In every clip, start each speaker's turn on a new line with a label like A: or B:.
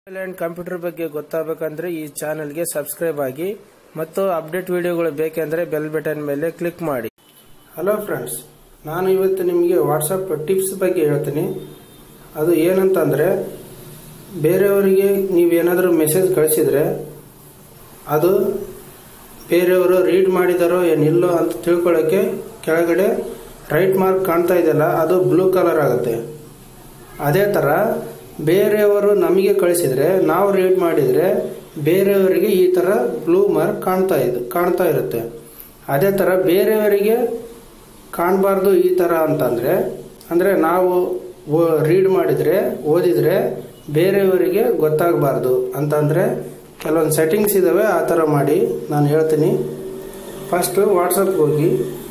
A: mobile and computer ಬಗ್ಗೆ ಗೊತ್ತಾಗಬೇಕಂದ್ರೆ ಈ ಚಾನೆಲ್ಗೆ ಸಬ್ಸ್ಕ್ರೈಬ್ ಆಗಿ ಮತ್ತು ಅಪ್ಡೇಟ್ ವಿಡಿಯೋಗಳು ಬೇಕೆಂದರೆ ಬೆಲ್ ಬಟನ್ ಮೇಲೆ ಕ್ಲಿಕ್ ಮಾಡಿ ಹಲೋ ಫ್ರೆಂಡ್ಸ್ ನಾನು ಇವತ್ತು ನಿಮಗೆ ವಾಟ್ಸಪ್ ಟಿಪ್ಸ್ ಬಗ್ಗೆ ಹೇಳ್ತೀನಿ ಅದು ಏನಂತಂದರೆ ಬೇರೆಯವರಿಗೆ ನೀವೇನಾದರೂ ಮೆಸೇಜ್ ಕಳಿಸಿದರೆ ಅದು ಬೇರೆಯವರು ರೀಡ್ ಮಾಡಿದಾರೋ ಏನಿಲ್ಲೋ ಅಂತ ತಿಳ್ಕೊಳ್ಳೋಕ್ಕೆ ಕೆಳಗಡೆ ರೈಟ್ ಮಾರ್ಕ್ ಕಾಣ್ತಾ ಇದೆಯಲ್ಲ ಅದು ಬ್ಲೂ ಕಲರ್ ಆಗುತ್ತೆ ಅದೇ ಥರ ಬೇರೆಯವರು ನಮಗೆ ಕಳಿಸಿದರೆ ನಾವು ರೀಡ್ ಮಾಡಿದರೆ ಬೇರೆಯವರಿಗೆ ಈ ಥರ ಬ್ಲೂ ಮಾರ್ಕ್ ಕಾಣ್ತಾ ಇದೆ ಕಾಣ್ತಾ ಇರುತ್ತೆ ಅದೇ ಥರ ಬೇರೆಯವರಿಗೆ ಕಾಣಬಾರ್ದು ಈ ಥರ ಅಂತಂದರೆ ಅಂದರೆ ನಾವು ರೀಡ್ ಮಾಡಿದರೆ ಓದಿದರೆ ಬೇರೆಯವರಿಗೆ ಗೊತ್ತಾಗಬಾರ್ದು ಅಂತಂದರೆ ಕೆಲವೊಂದು ಸೆಟ್ಟಿಂಗ್ಸ್ ಇದ್ದಾವೆ ಆ ಥರ ಮಾಡಿ ನಾನು ಹೇಳ್ತೀನಿ ಫಸ್ಟು ವಾಟ್ಸಪ್ಗೆ ಹೋಗಿ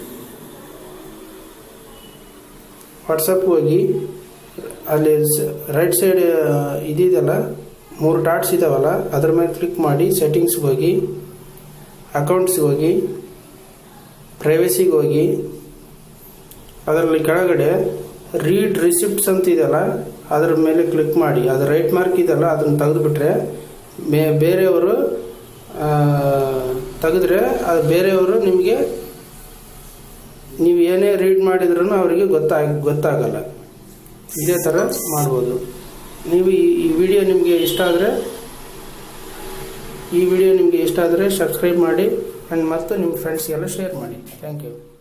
A: ವಾಟ್ಸಪ್ಗೆ ಹೋಗಿ ಅಲ್ಲಿ ರೈಟ್ ಸೈಡ್ ಇದಿದೆಯಲ್ಲ ಮೂರು ಡಾಟ್ಸ್ ಇದಾವಲ್ಲ ಅದ್ರ ಮೇಲೆ ಕ್ಲಿಕ್ ಮಾಡಿ ಸೆಟ್ಟಿಂಗ್ಸ್ಗೆ ಹೋಗಿ ಅಕೌಂಟ್ಸ್ಗೆ ಹೋಗಿ ಪ್ರೈವಸಿಗೆ ಹೋಗಿ ಅದರಲ್ಲಿ ಕೆಳಗಡೆ ರೀಡ್ ರಿಸಿಪ್ಟ್ಸ್ ಅಂತ ಇದೆಯಲ್ಲ ಅದ್ರ ಮೇಲೆ ಕ್ಲಿಕ್ ಮಾಡಿ ಅದು ರೈಟ್ ಮಾರ್ಕ್ ಇದೆಯಲ್ಲ ಅದನ್ನು ತೆಗೆದುಬಿಟ್ರೆ ಮೇ ಬೇರೆಯವರು ತೆಗೆದ್ರೆ ಅದು ಬೇರೆಯವರು ನಿಮಗೆ ನೀವು ಏನೇ ರೀಡ್ ಮಾಡಿದ್ರೂ ಅವರಿಗೆ ಗೊತ್ತಾಗ ಗೊತ್ತಾಗಲ್ಲ ಇದೇ ಥರ ಮಾಡ್ಬೋದು ನೀವು ಈ ಈ ವಿಡಿಯೋ ನಿಮಗೆ ಇಷ್ಟ ಆದರೆ ಈ ವಿಡಿಯೋ ನಿಮಗೆ ಇಷ್ಟ ಆದರೆ ಸಬ್ಸ್ಕ್ರೈಬ್ ಮಾಡಿ ಆ್ಯಂಡ್ ಮತ್ತು ನಿಮ್ಮ ಫ್ರೆಂಡ್ಸ್ಗೆಲ್ಲ ಶೇರ್ ಮಾಡಿ ಥ್ಯಾಂಕ್ ಯು